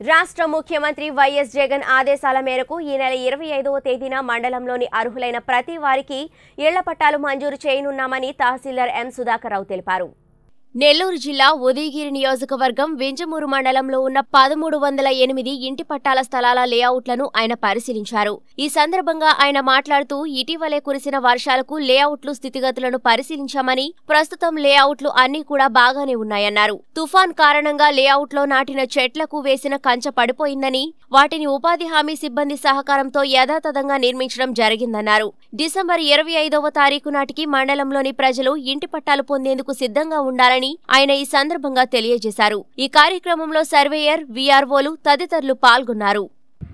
రాష్ట్ర ముఖ్యమంత్రి వైఎస్ జగన్ ఆదేశాల మేరకు ఈ నెల ఇరవై ఐదవ తేదీన మండలంలోని అర్హులైన ప్రతి వారికి ఇళ్ల పట్టాలు మంజూరు చేయనున్నామని తహసీల్దార్ ఎం సుధాకర్రావు తెలిపారు నెల్లూరు జిల్లా ఉదయగిరి నియోజకవర్గం వింజమూరు మండలంలో ఉన్న పదమూడు వందల ఎనిమిది ఇంటి పట్టాల స్థలాల లేఅవుట్లను ఆయన పరిశీలించారు ఈ సందర్భంగా ఆయన మాట్లాడుతూ ఇటీవలే కురిసిన వర్షాలకు లేఅవుట్లు స్థితిగతులను పరిశీలించామని ప్రస్తుతం లేఅవుట్లు అన్ని కూడా బాగానే ఉన్నాయన్నారు తుఫాన్ కారణంగా లేఅవుట్లో నాటిన చెట్లకు వేసిన కంచె పడిపోయిందని వాటిని ఉపాధి హామీ సిబ్బంది సహకారంతో యథాతథంగా నిర్మించడం జరిగిందన్నారు డిసెంబర్ ఇరవై ఐదవ తారీఖు నాటికి మండలంలోని ప్రజలు ఇంటి పట్టాలు పొందేందుకు సిద్ధంగా ఉండాలని ఆయన ఈ సందర్భంగా తెలియజేశారు ఈ కార్యక్రమంలో సర్వేయర్ వీఆర్ఓలు తదితరులు పాల్గొన్నారు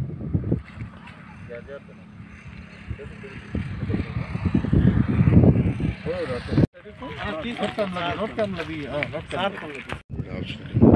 नोट कम लगी नोट कम लगी हाँ नोट कम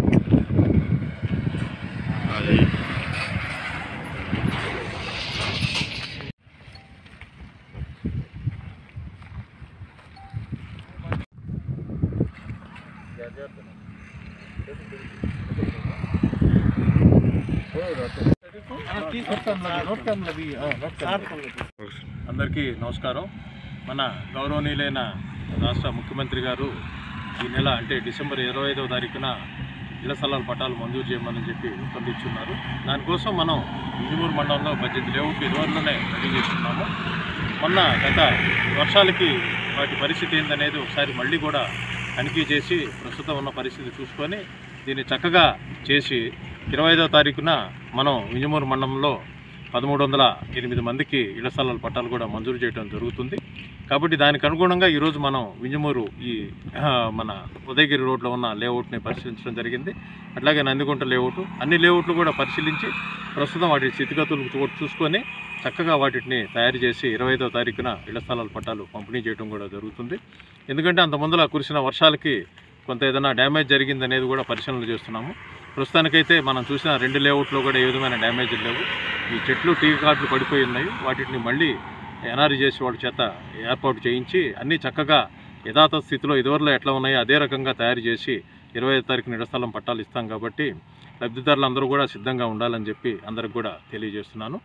नोट कम लगी नोट कम लगी हाँ नोट कम అందరికీ నమస్కారం మన గౌరవనీయులైన రాష్ట్ర ముఖ్యమంత్రి గారు ఈ నెల అంటే డిసెంబర్ ఇరవై ఐదవ తారీఖున ఇళ్ల స్థలాల పట్టాలు మంజూరు చేయమని చెప్పి ఉత్తర్విచ్చున్నారు దానికోసం మనం ఇంజమూరు మండలంలో పద్దెనిమిది లేవుట్లు ఇదివరలోనే రెడీ చేస్తున్నాము మొన్న గత వర్షాలకి వాటి పరిస్థితి ఏందనేది ఒకసారి మళ్ళీ కూడా తనిఖీ చేసి ప్రస్తుతం ఉన్న పరిస్థితి చూసుకొని దీన్ని చక్కగా చేసి ఇరవై ఐదవ తారీఖున మనం వింజమూరు మండలంలో పదమూడు వందల ఎనిమిది మందికి ఇళ్ల స్థలాల పట్టాలు కూడా మంజూరు చేయడం జరుగుతుంది కాబట్టి దానికి అనుగుణంగా ఈరోజు మనం వింజమూరు ఈ ఆ, మన ఉదయగిరి రోడ్లో ఉన్న లేఅవుట్ని పరిశీలించడం జరిగింది అట్లాగే నందిగుంట లేఅవుట్ అన్ని లేఅవుట్లు కూడా పరిశీలించి ప్రస్తుతం వాటి స్థితిగతులు చూ- చూసుకొని చక్కగా వాటిని తయారు చేసి ఇరవై ఐదవ తారీఖున ఇళ్ల స్థలాల పట్టాలు పంపిణీ చేయడం కూడా జరుగుతుంది ఎందుకంటే అంత ముందులా కురిసిన వర్షాలకి కొంత ఏదైనా డ్యామేజ్ జరిగింది అనేది కూడా పరిశీలన చేస్తున్నాము ప్రస్తుతానికైతే మనం చూసిన రెండు లేఅవుట్లో కూడా ఏ విధమైన డ్యామేజ్ లేవు ఈ చెట్లు టీ కార్డులు పడిపోయి ఉన్నాయి వాటిని మళ్ళీ ఎన్ఆర్ఈ చేసి వాళ్ళ చేత ఏర్పాటు చేయించి అన్నీ చక్కగా యథాతథ స్థితిలో ఇదివరలో ఎట్లా ఉన్నాయో అదే రకంగా తయారు చేసి ఇరవై ఐదు తారీఖున ఇళ్ల పట్టాలు ఇస్తాం కాబట్టి లబ్ధిదారులు అందరూ కూడా సిద్ధంగా ఉండాలని చెప్పి అందరికి కూడా తెలియజేస్తున్నాను